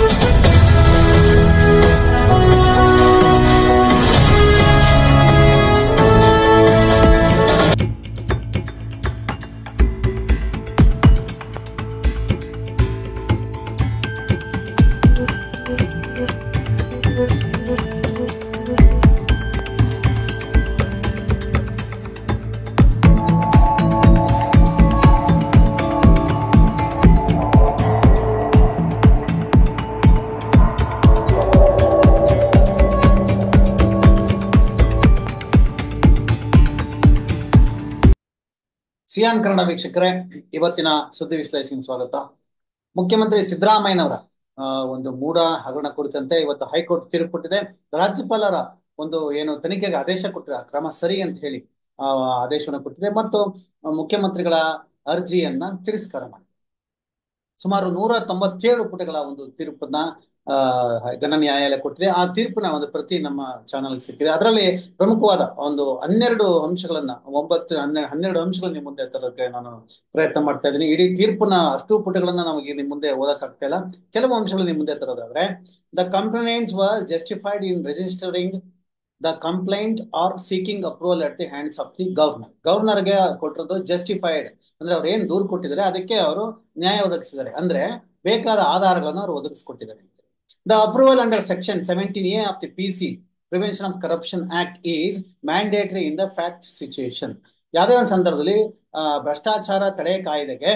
Xi'an Kannada ವೀಕ್ಷಕರೇ ಇವತ್ತಿನ ಸುದ್ದಿ ವಿಶ್ಲೇಷಣೆ ಸ್ವಾಗತ ಮುಖ್ಯಮಂತ್ರಿ ಸಿದ್ದರಾಮಯ್ಯನವರ ಆ, ಒಂದು ಮೂಢ ಹಗರಣ ಕುರಿತಂತೆ ಇವತ್ತು ಹೈಕೋರ್ಟ್ ತೀರ್ಪು ಕೊಟ್ಟಿದೆ ರಾಜ್ಯಪಾಲರ ಒಂದು ಏನು ತನಿಖೆಗೆ ಆದೇಶ ಕೊಟ್ಟಿರ ಕ್ರಮ ಸರಿ ಅಂತ ಹೇಳಿ ಆ ಆದೇಶವನ್ನು ಕೊಟ್ಟಿದೆ ಮತ್ತು ಮುಖ್ಯಮಂತ್ರಿಗಳ ಅರ್ಜಿಯನ್ನ ತಿರಸ್ಕಾರ ಮಾಡಿದೆ ಸುಮಾರು ನೂರ ತೊಂಬತ್ತೇಳು ಪುಟಗಳ ಒಂದು ತೀರ್ಪನ್ನ ಆ ಘನ ನ್ಯಾಯಾಲಯ ಕೊಟ್ಟಿದೆ ಆ ತೀರ್ಪಿನ ಒಂದು ಪ್ರತಿ ನಮ್ಮ ಚಾನಲ್ ಸಿಕ್ಕಿದೆ ಅದರಲ್ಲಿ ಪ್ರಮುಖವಾದ ಒಂದು ಹನ್ನೆರಡು ಅಂಶಗಳನ್ನ ಒಂಬತ್ತು ಹನ್ನೆರಡು ಹನ್ನೆರಡು ಅಂಶಗಳನ್ನ ನಿಮ್ಮ ಮುಂದೆ ತರೋಕೆ ನಾನು ಪ್ರಯತ್ನ ಮಾಡ್ತಾ ಇದ್ದೀನಿ ಇಡೀ ತೀರ್ಪಿನ ಅಷ್ಟು ಪುಟಗಳನ್ನ ನಮಗೆ ನಿಮ್ಮ ಮುಂದೆ ಓದಕ್ಕಾಗ್ತಾ ಇಲ್ಲ ಕೆಲವು ಅಂಶಗಳು ನಿಮ್ಮ ಮುಂದೆ ತರೋದಾದ್ರೆ the complaints were justified in registering the complaint are seeking approval at the hands of the governor ಗವರ್ನರ್ಗೆ ಕೊಟ್ಟಿರೋದು ಜಸ್ಟಿಫೈಡ್ ಅಂದ್ರೆ ಅವ್ರು ಏನ್ ದೂರು ಕೊಟ್ಟಿದ್ದಾರೆ ಅದಕ್ಕೆ ಅವರು ನ್ಯಾಯ ಒದಗಿಸಿದ್ದಾರೆ ಅಂದ್ರೆ ಬೇಕಾದ ಆಧಾರಗಳನ್ನು ಅವರು ಒದಗಿಸ್ಕೊಟ್ಟಿದ್ದಾರೆ the approval under section seventeen A of the P C prevention of corruption act is mandatory in the fact situation ಯಾವುದೇ ಒಂದು ಸಂದರ್ಭದಲ್ಲಿ ಆ, ಭ್ರಷ್ಟಾಚಾರ ತಡೆ ಕಾಯ್ದೆಗೆ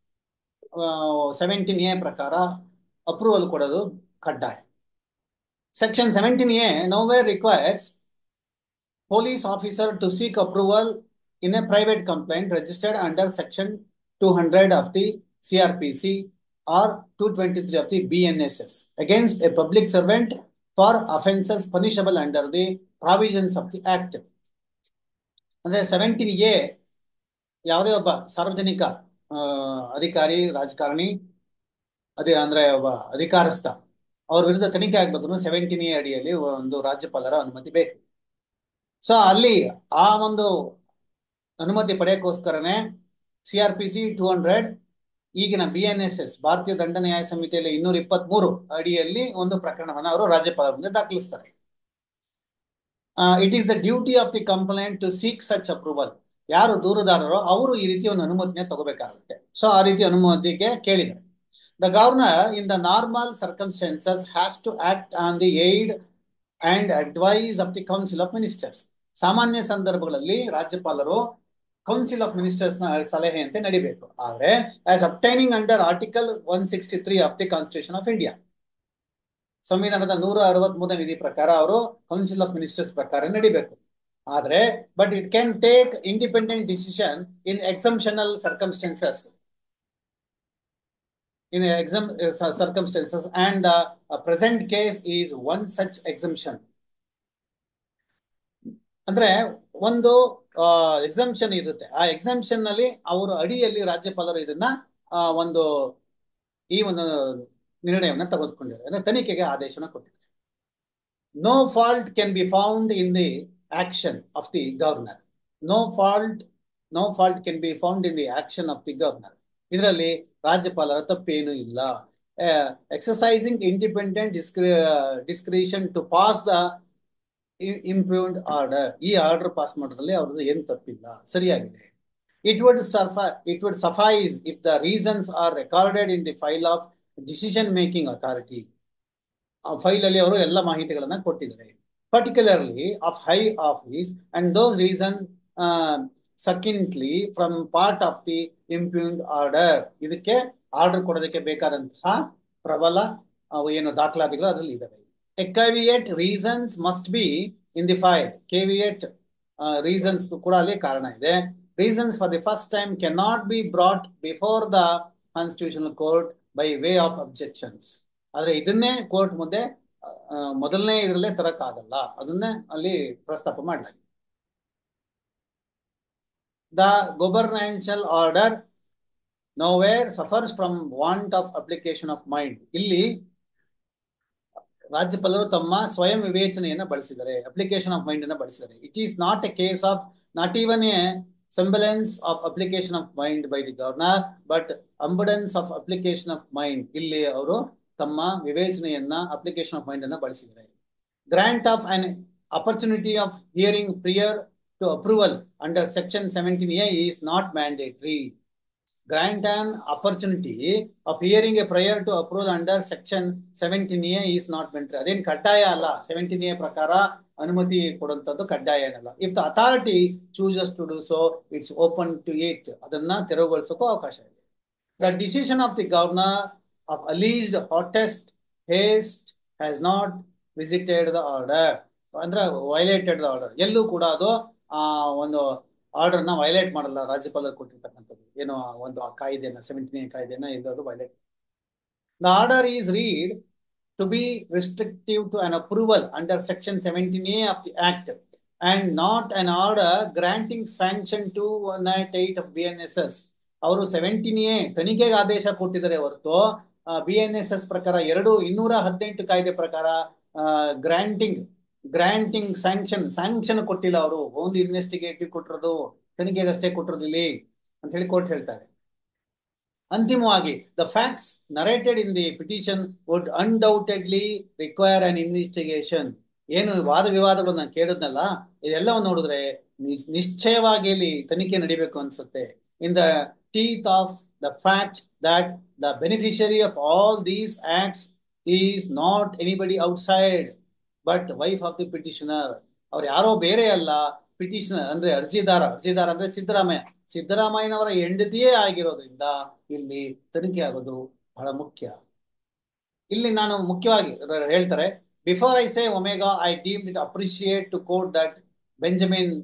ಸೆವೆಂಟೀನ್ ಎ ಪ್ರಕಾರ ಅಪ್ರೂವಲ್ ಕೊಡೋದು ಕಡ್ಡಾಯ section seventeen A nowhere requires police officer to seek approval in a private complaint registered under section 200 of the CRPC or 223 of the BNSS against a public servant for offences punishable under the provisions of the act. ಅಂದ್ರೆ seventeen A ಯಾವುದೇ ಒಬ್ಬ ಸಾರ್ವಜನಿಕ ಆ, ಅಧಿಕಾರಿ ರಾಜಕಾರಣಿ ಅದೇ ಅಂದ್ರೆ ಒಬ್ಬ ಅಧಿಕಾರಸ್ಥ ಅವ್ರ ವಿರುದ್ಧ ತನಿಖೆ ಆಗ್ಬೇಕು ಸೆವೆಂಟೀನ್ ಎ ಅಡಿಯಲ್ಲಿ ಒಂದು ರಾಜ್ಯಪಾಲರ ಅನುಮತಿ ಬೇಕು ಸೊ ಅಲ್ಲಿ ಆ ಒಂದು ಅನುಮತಿ ಪಡೆಯಕ್ಕೋಸ್ಕರನೇ C R P C two hundred ಈಗಿನ ಬಿ ಎನ್ ಎಸ್ ಎಸ್ ಭಾರತೀಯ ದಂಡ ನ್ಯಾಯ ಸಮಿತಿಯಲ್ಲಿ ಇನ್ನೂರ ಇಪ್ಪತ್ತ್ ಮೂರು ಅಡಿಯಲ್ಲಿ ಒಂದು ಪ್ರಕರಣವನ್ನು ಅವರು ರಾಜ್ಯಪಾಲರ ಮುಂದೆ ದಾಖಲಿಸ್ತಾರೆ it is the duty of the complaint to seek such approval ಯಾರು ದೂರುದಾರರೋ ಅವರು ಈ ರೀತಿ ಒಂದು ಅನುಮತಿನ ತಗೋಬೇಕಾಗುತ್ತೆ ಸೊ ಆ ರೀತಿ ಅನುಮತಿಗೆ ಕೇಳಿದ್ದಾರೆ the governor in the normal circumstances has to act on the aid and advice of the council of ministers ಸಾಮಾನ್ಯ ಸಂದರ್ಭಗಳಲ್ಲಿ ರಾಜ್ಯಪಾಲರು ಕೌನ್ಸಿಲ್ ಆಫ್ ಮಿನಿಸ್ಟರ್ಸ್ ನ ಸಲಹೆಯಂತೆ ನಡಿಬೇಕು ಆದ್ರೆ as obtaining under article one sixty three of the constitution of India ಸಂವಿಧಾನದ ನೂರ ಅರವತ್ ಮೂರನೇ ವಿಧಿ ಪ್ರಕಾರ ಅವರು ಕೌನ್ಸಿಲ್ ಆಫ್ ಮಿನಿಸ್ಟರ್ಸ್ ಪ್ರಕಾರ ನಡಿಬೇಕು ಆದ್ರೆ but it can take independent decision in exceptional circumstances in exam uh, circumstances and uh, a present case is one such exemption ಅಂದ್ರೆ ಒಂದು ಎಕ್ಸಂಪ್ಷನ್ ಇರುತ್ತೆ ಆ ಎಕ್ಸಂಪ್ಷನ್ ನಲ್ಲಿ ಅವರ ಅಡಿಯಲ್ಲಿ ರಾಜ್ಯಪಾಲರು ಇದನ್ನ ಆ, ಒಂದು ಈ ಒಂದು ನಿರ್ಣಯವನ್ನ ತೆಗೆದುಕೊಂಡಿದ್ದಾರೆ ಅಂದ್ರೆ ತನಿಖೆಗೆ ಆದೇಶನ ಕೊಟ್ಟಿದ್ದಾರೆ no fault can be found in the action of the governor no fault no fault can be found in the action of the governor ಇದರಲ್ಲಿ ರಾಜ್ಯಪಾಲರ ತಪ್ಪೇನೂ ಇಲ್ಲ exercising independent discretion to pass the improved order ಈ order pass ಮಾಡೋದ್ರಲ್ಲಿ ಅವ್ರದ್ದು ಏನು ತಪ್ಪಿಲ್ಲ ಸರಿಯಾಗಿದೆ ಇಟ್ ವುಡ್ ಸರ್ಫೈ it would suffice if the reasons are recorded in the file of decision making authority ಆ ಫೈಲ್ ಅಲ್ಲಿ ಅವರು ಎಲ್ಲ ಮಾಹಿತಿಗಳನ್ನ ಕೊಟ್ಟಿದ್ದಾರೆ particularly of high office and those reason succinctly from part of the impugned order ಇದಕ್ಕೆ order ಕೊಡೋದಕ್ಕೆ ಬೇಕಾದಂತಹ ಪ್ರಬಲ ಅವು ಏನು ದಾಖಲಾತಿಗಳು ಅದರಲ್ಲಿ ಇದಾವೆ a caveat reasons must be in the file caveat reasons ಕೂಡ ಅಲ್ಲಿ ಕಾರಣ ಇದೆ reasons for the first time can not be brought before the constitutional court by way of objections ಆದ್ರೆ ಇದನ್ನೇ ಕೋರ್ಟ್ ಮುಂದೆ ಆ, ಮೊದಲನೇ ಇದರಲ್ಲೇ ತರಕ್ಕಾಗಲ್ಲ ಅದನ್ನೇ ಅಲ್ಲಿ ಪ್ರಸ್ತಾಪ ಮಾಡಲಾಗಿದೆ the gubernatorial order nowhere suffers from want of application of mind ಇಲ್ಲಿ ರಾಜ್ಯಪಾಲರು ತಮ್ಮ ಸ್ವಯಂ ವಿವೇಚನೆಯನ್ನ ಬಳಸಿದ್ದಾರೆ ಅಪ್ಲಿಕೇಶನ್ ಆಫ್ ಮೈಂಡ್ ಅನ್ನ ಬಳಸಿದ್ದಾರೆ it is not a case of not even a semblance of application of mind by the governor but abundance of application of mind ಇಲ್ಲಿ ಅವರು ತಮ್ಮ ವಿವೇಚನೆಯನ್ನ ಅಪ್ಲಿಕೇಶನ್ ಆಫ್ ಮೈಂಡ್ ಅನ್ನ ಬಳಸಿದ್ದಾರೆ grant of an opportunity of hearing prior to approval under section seventeen A is not mandatory grant an opportunity of hearing a prayer to approve under section 17A is not mandatory. ಅದೇನು ಕಡ್ಡಾಯ ಅಲ್ಲ seventeen A ಪ್ರಕಾರ ಅನುಮತಿ ಕೊಡುವಂಥದ್ದು ಕಡ್ಡಾಯ ಏನಲ್ಲ if the authority chooses to do so it's open to it ಅದನ್ನ ತೆರವುಗೊಳಿಸೋಕ್ಕೂ ಅವಕಾಶ ಇದೆ the decision of the governor of alleged hottest haste has not vitiated the order ಅಂದ್ರೆ ವೈಲೇಟೆಡ್ ದ ಆರ್ಡರ್ ಎಲ್ಲೂ ಕೂಡ ಅದು ಆ ಒಂದು ಆರ್ಡರ್ನ ವೈಲೇಟ್ ಮಾಡಲ್ಲ ರಾಜ್ಯಪಾಲರು ಕೊಟ್ಟಿರ್ತಕ್ಕಂಥದ್ದು ಏನೋ ಒಂದು ಆ ಕಾಯ್ದೆನ ಸೆವೆಂಟೀನ್ ಕಾಯ್ದೆನ ಇದು violate the order is read to be restrictive to an approval under section seventeen A of the act and not an order granting sanction to one nine eight of B N S S ಅವರು seventeen A ತನಿಖೆಗೆ ಆದೇಶ ಕೊಟ್ಟಿದ್ದಾರೆ ಹೊರತು B N S S ಪ್ರಕಾರ ಎರಡು ಇನ್ನೂರ ಹದಿನೆಂಟು ಕಾಯ್ದೆ ಪ್ರಕಾರ ಗ್ರಾಂಟಿಂಗ್ ಗ್ರಾಂಟಿಂಗ್ ಸ್ಯಾಂಕ್ಷನ್ ಸ್ಯಾಂಕ್ಷನ್ ಕೊಟ್ಟಿಲ್ಲ ಅವರು ಒಂದು ಇನ್ವೆಸ್ಟಿಗೇಟಿವ್ ಕೊಟ್ಟಿರೋದು ತನಿಖೆಗಷ್ಟೇ ಕೊಟ್ಟಿರೋದು ಇಲ್ಲಿ ಅಂತ ಹೇಳಿ ಕೋರ್ಟ್ ಹೇಳ್ತಾರೆ ಅಂತಿಮವಾಗಿ the facts narrated in the petition would undoubtedly require an investigation ಏನು ವಾದ ವಿವಾದಗಳನ್ನ ಕೇಳಿದ್ನಲ್ಲ ಇದೆಲ್ಲವನ್ನು ನೋಡಿದ್ರೆ ನಿಶ್ಚಯವಾಗಿ ಇಲ್ಲಿ ತನಿಖೆ ನಡಿಬೇಕು ಅನ್ಸುತ್ತೆ in the teeth of the fact that the beneficiary of all these acts is not anybody outside but wife of the petitioner ಅವ್ರು ಯಾರೋ ಬೇರೆ ಅಲ್ಲ ಪಿಟಿಷನರ್ ಅಂದ್ರೆ ಅರ್ಜಿದಾರ ಅರ್ಜಿದಾರ ಅಂದ್ರೆ ಸಿದ್ದರಾಮಯ್ಯ ಸಿದ್ದರಾಮಯ್ಯನವರ ಹೆಂಡತಿಯೇ ಆಗಿರೋದ್ರಿಂದ ಇಲ್ಲಿ ತನಿಖೆ ಆಗೋದು ಬಹಳ ಮುಖ್ಯ ಇಲ್ಲಿ ನಾನು ಮುಖ್ಯವಾಗಿ ಹೇಳ್ತಾರೆ before I say omega I deem it appreciate to quote that Benjamin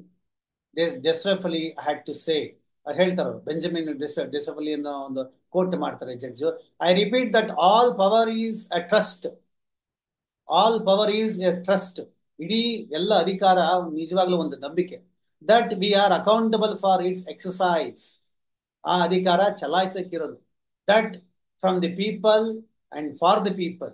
Disraeli had to say ಹೇಳ್ತಾರೆ ಬೆಂಜಮಿನ್ ಡೆಸ್ ಡೆಸಫಲಿ ಅನ್ನೋ ಒಂದು ಕೋಟ್ ಮಾಡ್ತಾರೆ judge I repeat that all power is a trust all power is a trust ಇಡೀ ಎಲ್ಲ ಅಧಿಕಾರ ನಿಜವಾಗ್ಲೂ ಒಂದು ನಂಬಿಕೆ that we are accountable for its exercise ಆ ಅಧಿಕಾರ ಚಲಾಯಿಸಕ್ಕಿರೋದು that from the people and for the people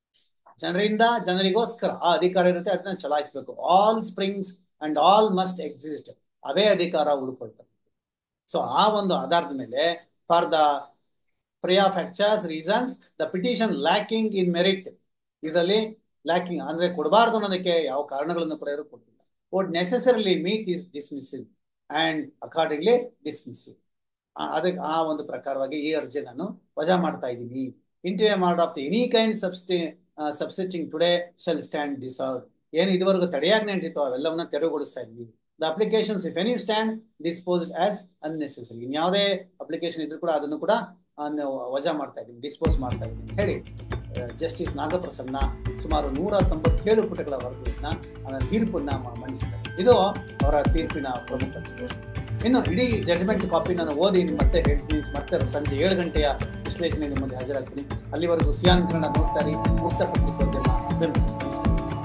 ಜನರಿಂದ ಜನರಿಗೋಸ್ಕರ ಆ ಅಧಿಕಾರ ಇರುತ್ತೆ ಅದನ್ನ ಚಲಾಯಿಸಬೇಕು all springs and all must exist away ಅಧಿಕಾರ ಉಳ್ಕೊಳ್ತಾರೆ ಸೊ ಆ ಒಂದು ಆಧಾರದ ಮೇಲೆ for the free of factors reasons the petition lacking in merit ಇದರಲ್ಲಿ ಲ್ಯಾಕಿಂಗ್ ಅಂದ್ರೆ ಕೊಡಬಾರ್ದು ಅನ್ನೋದಕ್ಕೆ ಯಾವ ಕಾರಣಗಳನ್ನು ಕೂಡ ಇವರು ಕೊಟ್ಟಿಲ್ಲ would necessarily meet is dismissive and accordingly dismissive ಅದಕ್ಕೆ ಆ ಒಂದು ಪ್ರಕಾರವಾಗಿ ಈ ಅರ್ಜಿ ನಾನು ವಜಾ ಮಾಡ್ತಾ ಇದ್ದೀನಿ interview marred of the any kind subs subsisting today shall stand dissolve ಏನು ಇದುವರೆಗೂ ತಡೆಯಾಜ್ಞೆ ಅಂಟಿತ್ತು ಅವೆಲ್ಲವನ್ನ ತೆರವುಗೊಳಿಸ್ತಾ ಇದ್ವಿ the applications if any stand disposed as unnecessary ಇನ್ಯಾವುದೇ ಅಪ್ಲಿಕೇಶನ್ ಇದ್ರೂ ಕೂಡ ಅದನ್ನು ಕೂಡ ವಜಾ ಮಾಡ್ತಾ ಇದ್ದೀನಿ ಡಿಸ್ಪೋಸ್ ಮಾಡ್ತಾ ಇದ್ದೀನಿ ಅಂತ ಹೇಳಿ ಜಸ್ಟಿಸ್ ನಾಗಪ್ರಸನ್ನ ಸುಮಾರು ನೂರ ತೊಂಬತ್ತೇಳು ಪುಟಗಳ ವರದಿಯನ್ನ ತೀರ್ಪನ್ನ ಮಂಡಿಸಿದ್ದಾರೆ ಇದು ಅವರ ತೀರ್ಪಿನ ಪ್ರಮುಖ ವಿಶ್ಲೇಷಣೆ ಇನ್ನು ಇಡೀ ಜಡ್ಜ್ಮೆಂಟ್ ಕಾಪಿ ನಾನು ಓದಿ ಮತ್ತೆ ಹೇಳ್ತೀನಿ ಮತ್ತೆ ಸಂಜೆ ಏಳು ಗಂಟೆಯ ವಿಶ್ಲೇಷಣೆ ನಿಮ್ಮಲ್ಲಿ ಹಾಜರಾಗ್ತೀನಿ ಅಲ್ಲಿವರೆಗೂ ಸಿಯಾನ್ ಕನ್ನಡ ನೋಡ್ತಾರೆ ಮುಕ್ತ ಪತ್ರಿಕೋದ್ಯಮ ಬೆಂಬಲಿಸಿ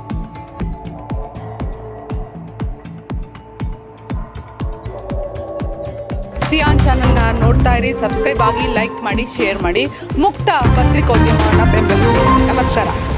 ಸಿಯಾನ್ ಚಾನಲ್ನ ನೋಡ್ತಾ ಇರಿ ಸಬ್ಸ್ಕ್ರೈಬ್ ಆಗಿ ಲೈಕ್ ಮಾಡಿ ಶೇರ್ ಮಾಡಿ ಮುಕ್ತ ಪತ್ರಿಕೋದ್ಯಮವನ್ನು ಬೆಂಬಲಿಸಿ ನಮಸ್ಕಾರ